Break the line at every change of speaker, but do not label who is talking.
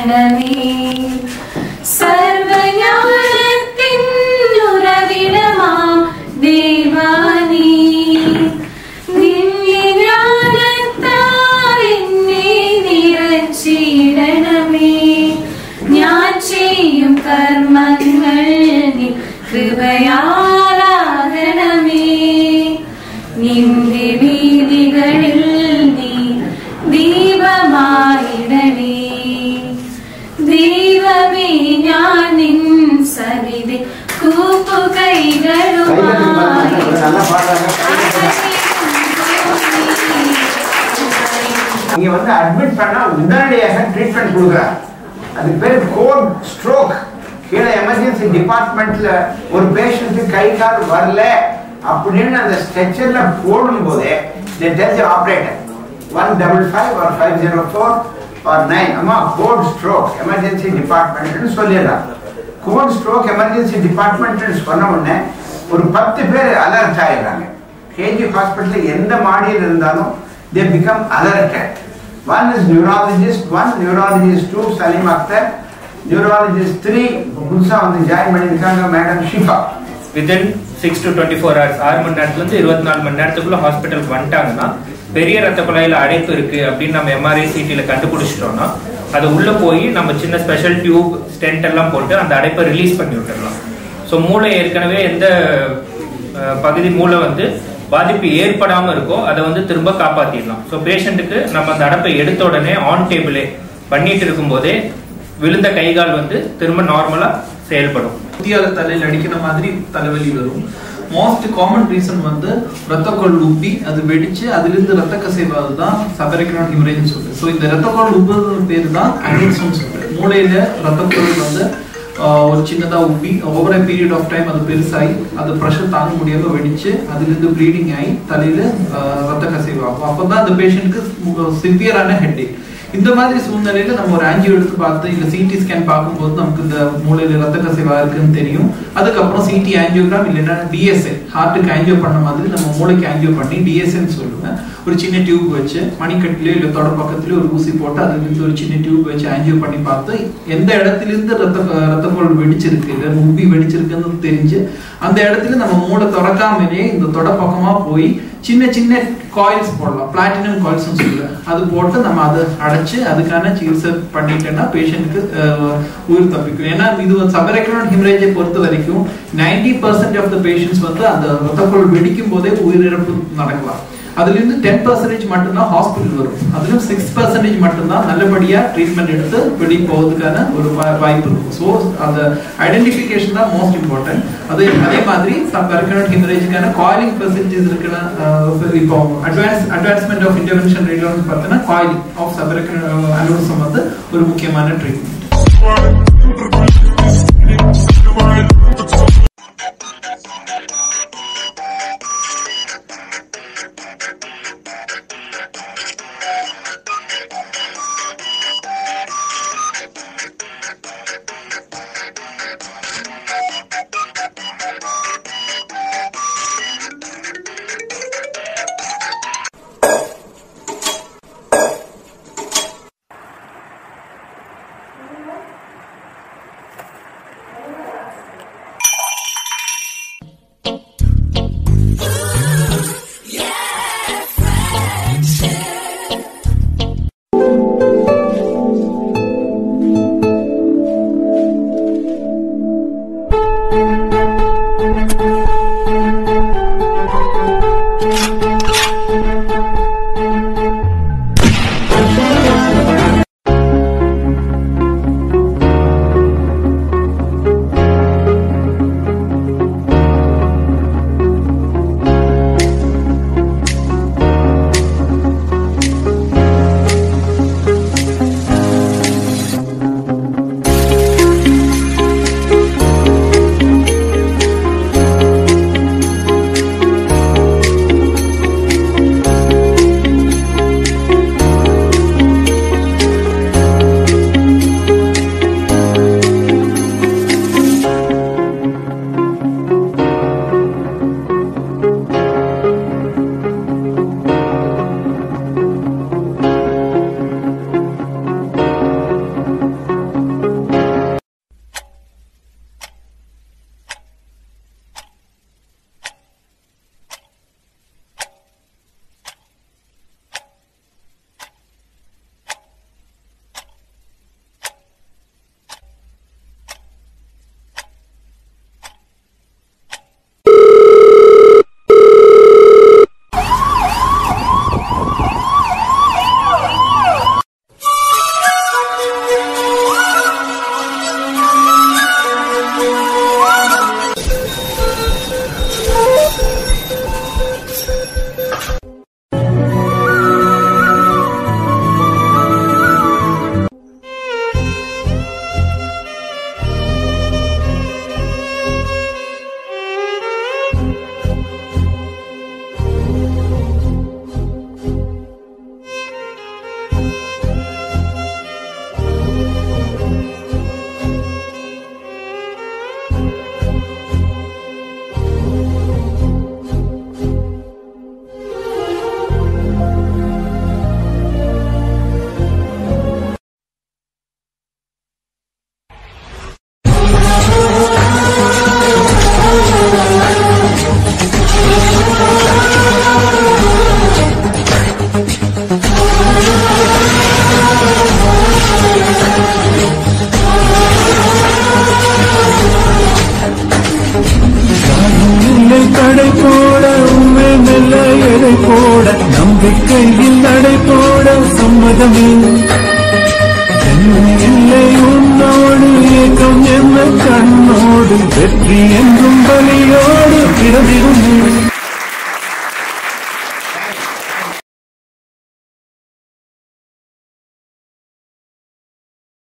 சரணமே சர்வஞானத்தின் உறவிடமாம் தேவானே திவ்ய ஞானத்தால் என்னை നിറച്ചിടണമേ ഞാൻ ചെയ്യും കർമ്മങ്ങൾ നിൻ കൃപയാലാകണമേ നിന്റെ വീതികളിൽ നീ ദീപമായിടണേ ദൈവമേ ഞാൻ നിൻ സവിധി കൂപ്പു കൈകളുമായി
நல்லா பாடுறாங்க இங்க வந்து அட்மிட் பண்ணா உடனடியாக ட்ரீட்மெண்ட் கொடுக்குறாங்க அதுக்கு பேர் கோட் ஸ்ட்ரோக் கீழே எமர்ஜென்சி டிபார்ட்மெண்ட்ல ஒரு பேஷண்ட் கை கால் வரல அப்படின்னு அந்த ஸ்ட்ரெச்சர்ல போடும் போதே tells operator one double five ஒரு ஃபைவ் ஜீரோ ஃபோர் ஒரு நைன் அம்மா கோட் ஸ்ட்ரோக் எமர்ஜென்சி டிபார்ட்மெண்ட்னு சொல்லிடுறாங்க கோட் ஸ்ட்ரோக் எமர்ஜென்சி டிபார்ட்மெண்ட்னு சொன்ன உடனே ஒரு பத்து பேர் அலர்ட் ஆயிடுறாங்க கேஜி ஹாஸ்பிட்டல் எந்த மாடியில் இருந்தாலும் they become alerted one is neurologist one neurologist two Saleem Akhtar neurologist three புதுசாக வந்து ஜாயின் பண்ணியிருக்காங்க madam Shifa
within six to twenty four hours ஆறு மணி நேரத்துலேருந்து இருபத்தி நாலு மணி நேரத்துக்குள்ள ஹாஸ்பிட்டலுக்கு வந்துட்டாங்கன்னா பெரிய ரத்த குழாயில் அடைப்பு இருக்கு அப்படின்னு நம்ம எம்ஆர்ஐ சிடியில் கண்டுபிடிச்சிட்டோம்னா அது உள்ள போய் நம்ம சின்ன ஸ்பெஷல் டியூப் ஸ்டென்ட் எல்லாம் போட்டு அந்த அடைப்பை ரிலீஸ் பண்ணி விட்டுறலாம் ஸோ மூளை ஏற்கனவே எந்த அஹ், பகுதி மூளை வந்து பாதிப்பு ஏற்படாம இருக்கோ அதை வந்து திரும்ப காப்பாத்திடலாம் ஸோ பேஷண்ட்டுக்கு நம்ம அந்த அடைப்பை எடுத்த உடனே ஆன் டேபிளே பண்ணிட்டு இருக்கும்போதே விழுந்த கைகால் வந்து திரும்ப நார்மலா செயல்படும்
குத்தியால தலையில அடிக்கிற மாதிரி தலைவலி வரும் மோஸ்ட் காமன் ரீசன் வந்து ரத்தக்கோள் உப்பி அது வெடிச்சு அதிலிருந்து ரத்த கசிவாது தான் சபரிக்ரான் ஹிமரேஜ் சொல்லுது ஸோ இந்த ரத்தக்கோள் உப்புறது பேர் தான் அனிசம் சொல்லுது மூளையில ரத்தக்கோள் வந்து ஆஹ், ஒரு சின்னதா உப்பி over a period of time அது பெருசாகி அது ப்ரெஷர் தாங்க முடியாம வெடிச்சு அதிலிருந்து ப்ளீடிங் ஆகி தலையில ஆஹ், ரத்த கசிவாகும் அப்பதான் அந்த பேஷண்ட்டுக்கு சிவியரான ஹெட்டேக் இந்த மாதிரி சூழ்நிலையில நம்ம ஒரு ஆஞ்சியோ எடுத்து பார்த்து இல்ல சிடி ஸ்கேன் பார்க்கும்போது நமக்கு இந்த மூளையில ரத்த கசிவா இருக்குன்னு தெரியும் அதுக்கப்புறம் சிடி ஆஞ்சியோகிராம் இல்லைன்னா டிஎஸ்ஏ ஹார்ட்டுக்கு ஆஞ்சியோ பண்ண மாதிரி நம்ம மூளைக்கு ஆஞ்சியோ பண்ணி டிஎஸ்ஏன்னு சொல்லுவேன் ஒரு சின்ன டியூப் வச்சு மணிக்கட்டிலே இல்ல தொட பக்கத்துலயே ஒரு ஊசி போட்டு அதுல இருந்து ஒரு சின்ன டியூப் வச்சு ஆஞ்சியோ பண்ணி பார்த்து எந்த இடத்துல இருந்து ரத்த ரத்தக்கோள் வெடிச்சிருக்கு இல்ல உப்பி வெடிச்சிருக்குன்னு தெரிஞ்சு அந்த இடத்துல நம்ம மூளை திறக்காமலே இந்த தொட பக்கமா போய் சின்ன சின்ன காயில்ஸ் போடலாம் பிளாட்டினம் காயில்ஸ் சொல்லுவேன் அது போட்டு நம்ம அதை அடைச்சு அதுக்கான சிகிச்சை பண்ணிட்டோம்னா பேஷண்ட்டுக்கு உயிர் தப்பிக்கும் ஏன்னா இது சபரெக்ரான் ஹிமரேஜை பொறுத்த வரைக்கும் ninety percent of the patients வந்து அந்த ரத்தக்குள் வெடிக்கும் போதே உயிரிழப்பு நடக்கலாம் அதுல இருந்து டென் பர்சன்டேஜ் மட்டும்தான் ஹாஸ்பிட்டல் வரும் அதுலயும் சிக்ஸ் பர்சன்டேஜ் மட்டும்தான் நல்லபடியா ட்ரீட்மெண்ட் எடுத்து வெளியே போவதுக்கான ஒரு வா- வாய்ப்பு இருக்கும் ஸோ அந்த ஐடென்டிஃபிகேஷன் தான் மோஸ்ட் இம்பார்ட்டன்ட் அதே அதே மாதிரி சம்பர்கனட் ஹிமரேஜுக்கான காயிலிங் ஃபெசிலிட்டிஸ் இருக்குன்னா அஹ், இப்போ அட்வான்ஸ் அட்வான்ஸ்மெண்ட் ஆஃப் இன்டர்வென்ஷன் ரேடியோன்னு பார்த்தீங்கன்னா காயிலிங் ஆஃப் சபர்கனட் அனூரிசம் வந்து ஒரு முக்கியமான ட்ரீட்மெண்ட்
கண்ணோடு வெற்றி என்றும் பலியோடு பிறந்திருந்தேன்